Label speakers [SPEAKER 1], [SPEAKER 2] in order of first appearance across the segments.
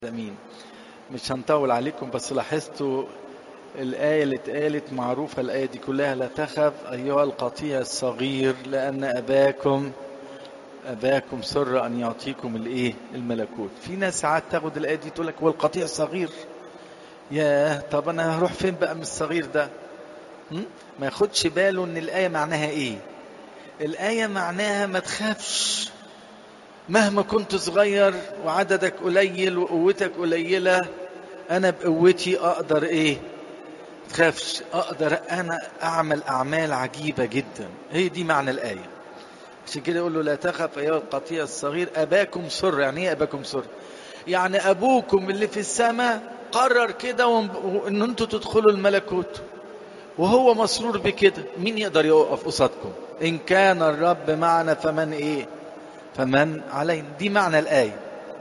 [SPEAKER 1] امين مش هنطول عليكم بس لاحظتوا الآية اللي اتقالت معروفة الآية دي كلها لا تخف أيها القطيع الصغير لأن أباكم أباكم سر أن يعطيكم الإيه الملكوت في ناس ساعات تاخد الآية دي تقول لك هو القطيع صغير ياه طب أنا هروح فين بقى من الصغير ده م? ما ياخدش باله إن الآية معناها إيه الآية معناها ما تخافش مهما كنت صغير وعددك قليل وقوتك قليلة أنا بقوتي أقدر إيه تخافش أقدر أنا أعمل أعمال عجيبة جدا هي دي معنى الآية عشان كده يقول له لا تخف أيها القطيع الصغير أباكم سر يعني إيه أباكم سر يعني أبوكم اللي في السماء قرر كده وإن أنتوا تدخلوا الملكوت وهو مسرور بكده مين يقدر يقف قصادكم إن كان الرب معنا فمن إيه فمن علينا دي معنى الآية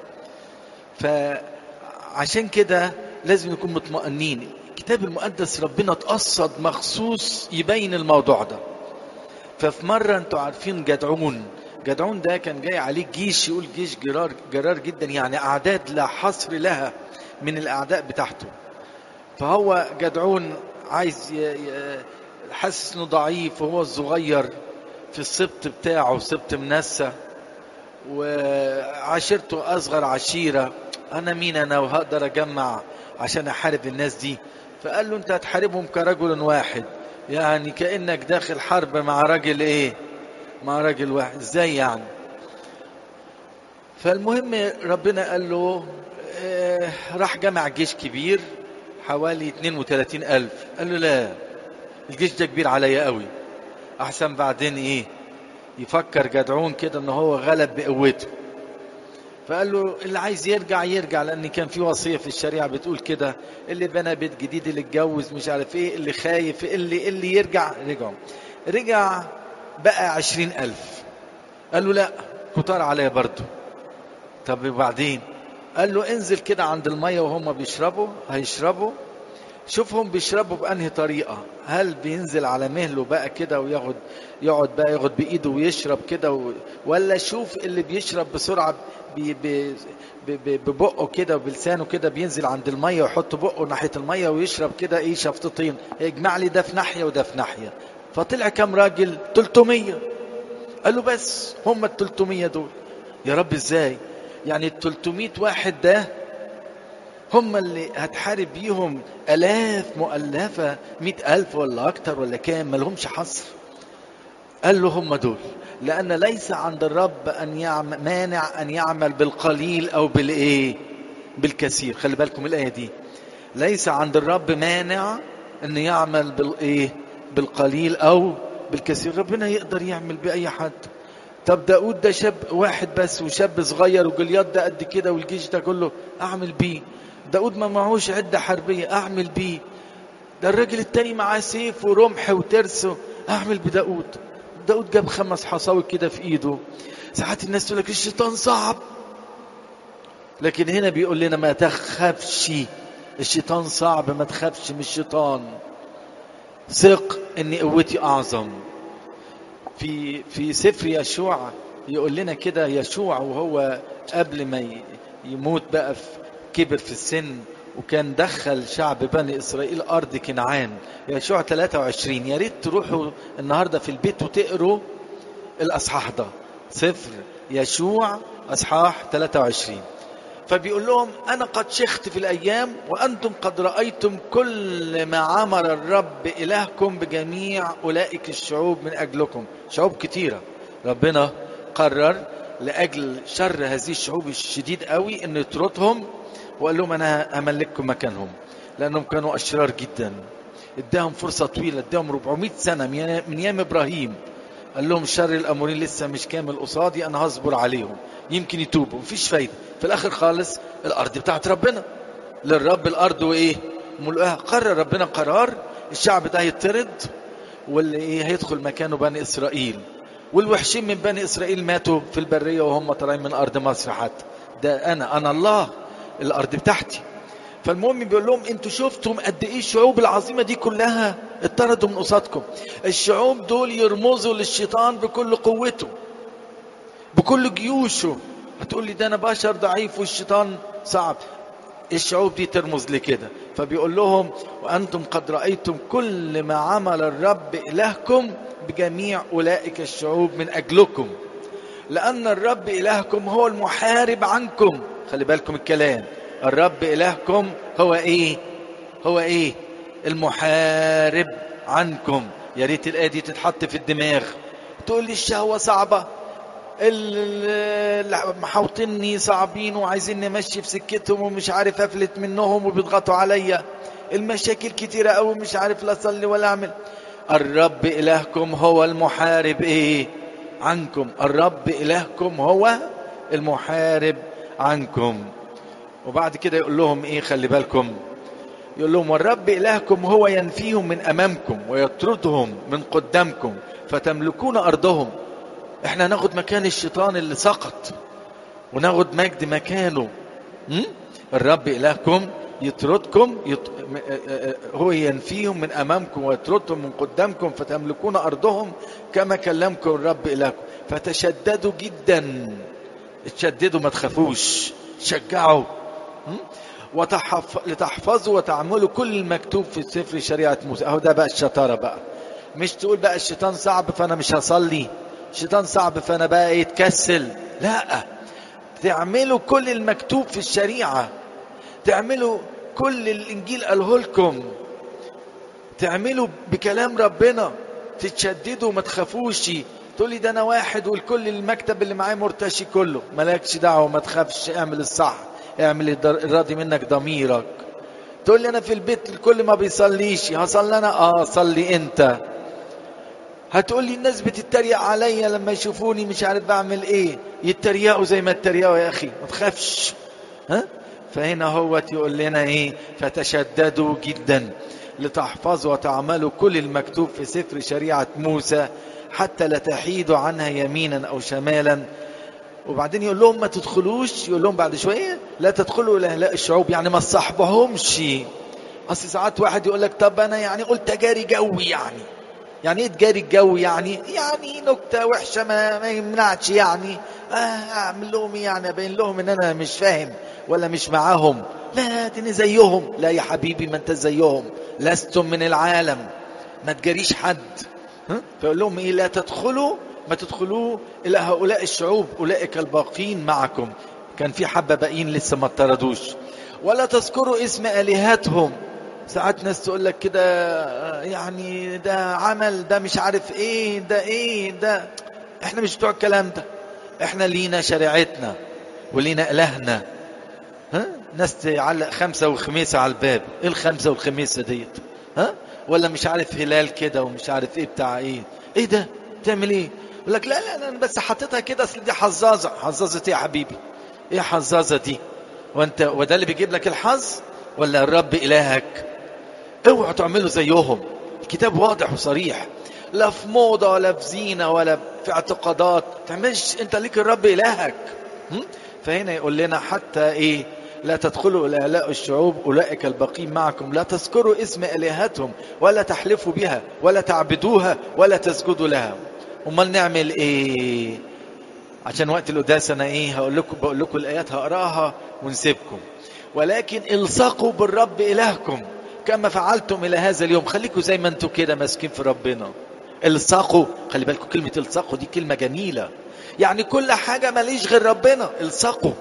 [SPEAKER 1] فعشان كده لازم نكون مطمئنين الكتاب المقدس ربنا اتقصد مخصوص يبين الموضوع ده ففي مرة انتوا عارفين جدعون جدعون ده كان جاي عليه جيش يقول جيش جرار جرار جدا يعني أعداد لا حصر لها من الأعداء بتاعته فهو جدعون عايز حاسس انه ضعيف وهو الصغير في السبط بتاعه سبط منسى وعشيرته أصغر عشيرة أنا مين أنا وهقدر أجمع عشان أحارب الناس دي فقال له أنت هتحاربهم كرجل واحد يعني كأنك داخل حرب مع راجل إيه مع راجل واحد إزاي يعني فالمهم ربنا قال له آه راح جمع جيش كبير حوالي 32 ألف قال له لا الجيش ده كبير عليا قوي أحسن بعدين إيه يفكر جدعون كده ان هو غلب بقوته فقال له اللي عايز يرجع يرجع لان كان في وصيه في الشريعه بتقول كده اللي بنى بيت جديد اللي اتجوز مش عارف ايه اللي خايف اللي اللي يرجع رجعوا رجع بقى عشرين ألف قال له لا كتار عليا برضه طب وبعدين قال له انزل كده عند المية وهم بيشربوا هيشربوا شوفهم بيشربوا بأنهي طريقة هل بينزل على مهله بقى كده وياخد يقعد بقى ياخد بإيده ويشرب كده و... ولا شوف اللي بيشرب بسرعة بي... بي... بي... ببقه كده وبلسانه كده بينزل عند المية ويحط بقه ناحية المية ويشرب كده ايه شفطتين يجمع لي ده في ناحية وده في ناحية فطلع كام راجل 300 قال له بس هم ال 300 دول يا رب ازاي يعني ال 300 واحد ده هم اللي هتحارب بيهم ألاف مؤلفة مئة ألف ولا أكتر ولا كام ملهمش حصر قال له هم دول لأن ليس عند الرب أن يعمل مانع أن يعمل بالقليل أو بالإيه بالكثير خلي بالكم الآية دي ليس عند الرب مانع أن يعمل بالإيه بالقليل أو بالكثير ربنا يقدر يعمل بأي حد طب داود ده شاب واحد بس وشاب صغير وجليات ده قد كده والجيش ده كله أعمل بيه داود ما معهوش عدة حربية أعمل بيه ده الراجل التاني معاه سيف ورمح وترس أعمل بداود داود جاب خمس حصاوي كده في إيده ساعات الناس تقول لك الشيطان صعب لكن هنا بيقول لنا ما تخافش الشيطان صعب ما تخافش من الشيطان ثق ان قوتي اعظم في في سفر يشوع يقول لنا كده يشوع وهو قبل ما يموت بقى في كبر في السن وكان دخل شعب بني إسرائيل أرض كنعان يشوع 23 يا ريت تروحوا النهاردة في البيت وتقروا الأصحاح ده صفر يشوع أصحاح 23 فبيقول لهم أنا قد شخت في الأيام وأنتم قد رأيتم كل ما عمر الرب إلهكم بجميع أولئك الشعوب من أجلكم شعوب كتيرة ربنا قرر لأجل شر هذه الشعوب الشديد قوي أن يطردهم وقال لهم انا املككم مكانهم لانهم كانوا اشرار جدا اداهم فرصه طويله اداهم 400 سنه من ايام ابراهيم قال لهم شر الامورين لسه مش كامل قصادي انا هصبر عليهم يمكن يتوبوا مفيش فايده في الاخر خالص الارض بتاعت ربنا للرب الارض وايه ملؤها قرر ربنا قرار الشعب ده هيطرد واللي ايه هيدخل مكانه بني اسرائيل والوحشين من بني اسرائيل ماتوا في البريه وهم طالعين من ارض مصر حتى ده انا انا الله الارض بتاعتي فالمهم بيقول لهم انتوا شفتم قد ايه الشعوب العظيمه دي كلها اتطردوا من قصادكم الشعوب دول يرمزوا للشيطان بكل قوته بكل جيوشه هتقول لي ده انا بشر ضعيف والشيطان صعب الشعوب دي ترمز لكده فبيقول لهم وأنتم قد رأيتم كل ما عمل الرب إلهكم بجميع أولئك الشعوب من أجلكم لأن الرب إلهكم هو المحارب عنكم خلي بالكم الكلام الرب إلهكم هو إيه هو إيه المحارب عنكم يا ريت الآية دي تتحط في الدماغ تقول لي الشهوة صعبة محاوطني صعبين وعايزين نمشي في سكتهم ومش عارف افلت منهم وبيضغطوا عليا المشاكل كتيرة قوي مش عارف لا اصلي ولا اعمل الرب الهكم هو المحارب ايه عنكم الرب الهكم هو المحارب عنكم وبعد كده يقول لهم ايه خلي بالكم يقول لهم والرب إلهكم هو ينفيهم من أمامكم ويطردهم من قدامكم فتملكون أرضهم احنا ناخد مكان الشيطان اللي سقط وناخد مجد مكانه م? الرب إلهكم يطردكم يط... هو ينفيهم من أمامكم ويطردهم من قدامكم فتملكون أرضهم كما كلمكم الرب إلهكم فتشددوا جدا اتشددوا ما تخافوش شجعوا م? وتحف... لتحفظوا وتعملوا كل المكتوب في سفر شريعة موسى اهو ده بقى الشطارة بقى مش تقول بقى الشيطان صعب فانا مش هصلي الشيطان صعب فانا بقى ايه تكسل لا تعملوا كل المكتوب في الشريعة تعملوا كل الانجيل قاله لكم تعملوا بكلام ربنا تتشددوا وما تخافوش تقول لي ده انا واحد والكل المكتب اللي معايا مرتشي كله مالكش دعوه ما تخافش اعمل الصح اعمل الراضي منك ضميرك تقول لي انا في البيت الكل ما بيصليش هصلي انا اه صلي انت هتقول لي الناس بتتريق عليا لما يشوفوني مش عارف بعمل ايه يتريقوا زي ما اتريقوا يا اخي ما تخافش ها فهنا هو يقول لنا ايه فتشددوا جدا لتحفظوا وتعملوا كل المكتوب في سفر شريعة موسى حتى لا تحيدوا عنها يمينا او شمالا وبعدين يقول لهم ما تدخلوش يقول لهم بعد شويه لا تدخلوا الى اهلاء الشعوب يعني ما تصاحبهمش اصل ساعات واحد يقول لك طب انا يعني قلت اجاري جوي يعني يعني ايه تجاري الجو يعني يعني نكته وحشه ما, ما يمنعش يعني آه اعمل لهم إيه يعني ابين لهم ان انا مش فاهم ولا مش معاهم لا دي زيهم لا يا حبيبي ما انت زيهم لستم من العالم ما تجاريش حد ها؟ فيقول لهم ايه لا تدخلوا ما تدخلوا إلى هؤلاء الشعوب أولئك الباقين معكم كان في حبة باقيين لسه ما اطردوش ولا تذكروا اسم آلهتهم ساعات ناس تقول لك كده يعني ده عمل ده مش عارف ايه ده ايه ده احنا مش بتوع الكلام ده احنا لينا شريعتنا ولينا الهنا ها ناس تعلق خمسة وخميسة على الباب ايه الخمسة والخميسة ديت ها ولا مش عارف هلال كده ومش عارف ايه بتاع ايه ايه ده تعمل ايه يقول لك لا لا لا انا بس حطيتها كده اصل دي حظاظه حظاظه ايه يا حبيبي ايه حظاظه دي وانت وده اللي بيجيب لك الحظ ولا الرب الهك اوعوا تعملوا زيهم الكتاب واضح وصريح لا في موضه ولا في زينه ولا في اعتقادات تعملش انت ليك الرب الهك فهنا يقول لنا حتى ايه لا تدخلوا إلى آلاء الشعوب أولئك الباقين معكم لا تذكروا اسم آلهتهم ولا تحلفوا بها ولا تعبدوها ولا تسجدوا لها امال نعمل ايه عشان وقت القداس انا ايه هقول لكم بقول لكم الايات هقراها ونسيبكم ولكن الصقوا بالرب الهكم كما فعلتم الى هذا اليوم خليكم زي ما انتم كده ماسكين في ربنا الصقوا خلي بالكم كلمه الصقوا دي كلمه جميله يعني كل حاجه ماليش غير ربنا الصقوا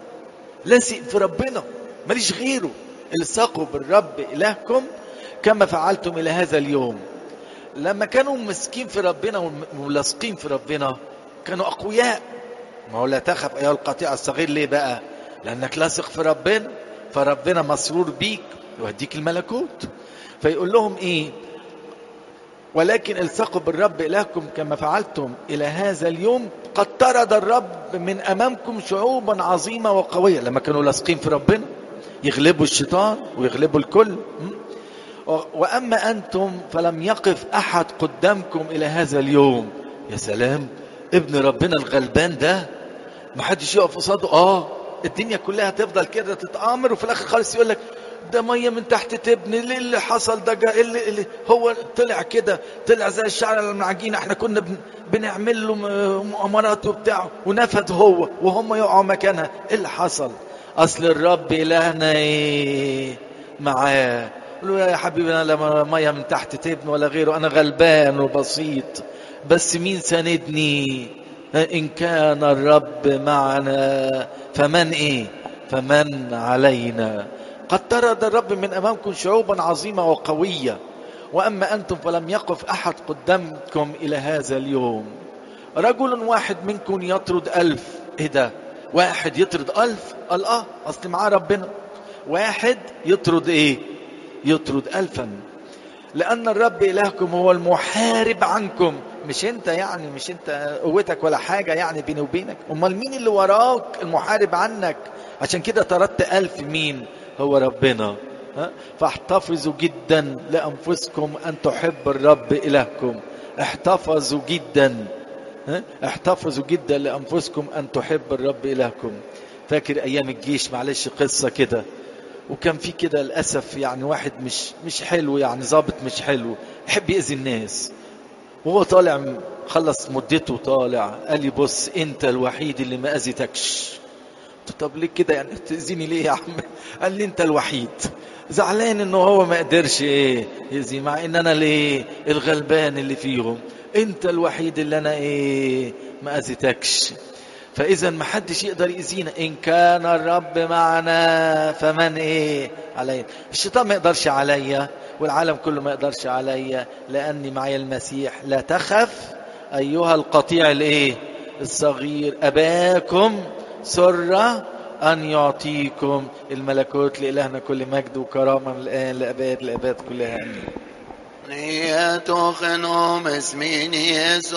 [SPEAKER 1] لاسق في ربنا ماليش غيره الصقوا بالرب الهكم كما فعلتم الى هذا اليوم لما كانوا مسكين في ربنا وملاصقين في ربنا كانوا اقوياء ما هو لا تخف ايها القطيع الصغير ليه بقى لانك لاصق في ربنا فربنا مسرور بيك يوديك الملكوت فيقول لهم ايه ولكن الصقوا بالرب الهكم كما فعلتم الى هذا اليوم قد طرد الرب من امامكم شعوبا عظيمه وقويه لما كانوا لاصقين في ربنا يغلبوا الشيطان ويغلبوا الكل واما انتم فلم يقف احد قدامكم الى هذا اليوم يا سلام ابن ربنا الغلبان ده ما حدش يقف قصاده اه الدنيا كلها تفضل كده تتآمر وفي الاخر خالص يقول لك ده ميه من تحت تبني ليه اللي حصل ده جا اللي, اللي هو طلع كده طلع زي الشعر المعجينه احنا كنا بن بنعمل له مؤامرات وبتاع ونفد هو وهم يقعوا مكانها ايه اللي حصل اصل الرب الهنا ايه معاه قال له يا حبيبي انا لما ميه من تحت تبن ولا غيره انا غلبان وبسيط بس مين ساندني ان كان الرب معنا فمن ايه فمن علينا قد طرد الرب من امامكم شعوبا عظيمه وقويه واما انتم فلم يقف احد قدامكم الى هذا اليوم رجل واحد منكم يطرد الف ايه ده واحد يطرد الف قال اه اصل معاه ربنا واحد يطرد ايه يطرد الفا لان الرب الهكم هو المحارب عنكم مش انت يعني مش انت قوتك ولا حاجه يعني بيني وبينك امال مين اللي وراك المحارب عنك عشان كده طردت الف مين هو ربنا ها؟ فاحتفظوا جدا لانفسكم ان تحب الرب الهكم احتفظوا جدا ها؟ احتفظوا جدا لانفسكم ان تحب الرب الهكم فاكر ايام الجيش معلش قصه كده وكان في كده للاسف يعني واحد مش مش حلو يعني ظابط مش حلو يحب يأذي الناس وهو طالع خلص مدته طالع قال لي بص انت الوحيد اللي ما اذيتكش قلت طب ليه كده يعني تأذيني ليه يا عم قال لي انت الوحيد زعلان انه هو ما قدرش ايه يأذي مع ان انا ليه الغلبان اللي فيهم انت الوحيد اللي انا ايه ما اذيتكش فاذا ما حدش يقدر يأذينا ان كان الرب معنا فمن ايه علينا الشيطان ما يقدرش عليا والعالم كله ما يقدرش عليا لاني معي المسيح لا تخف ايها القطيع الايه الصغير اباكم سر أن يعطيكم الملكوت لإلهنا كل مجد وكرامة من الآن لأباد لأباد كلها آمين
[SPEAKER 2] Ni to genom es min Jesus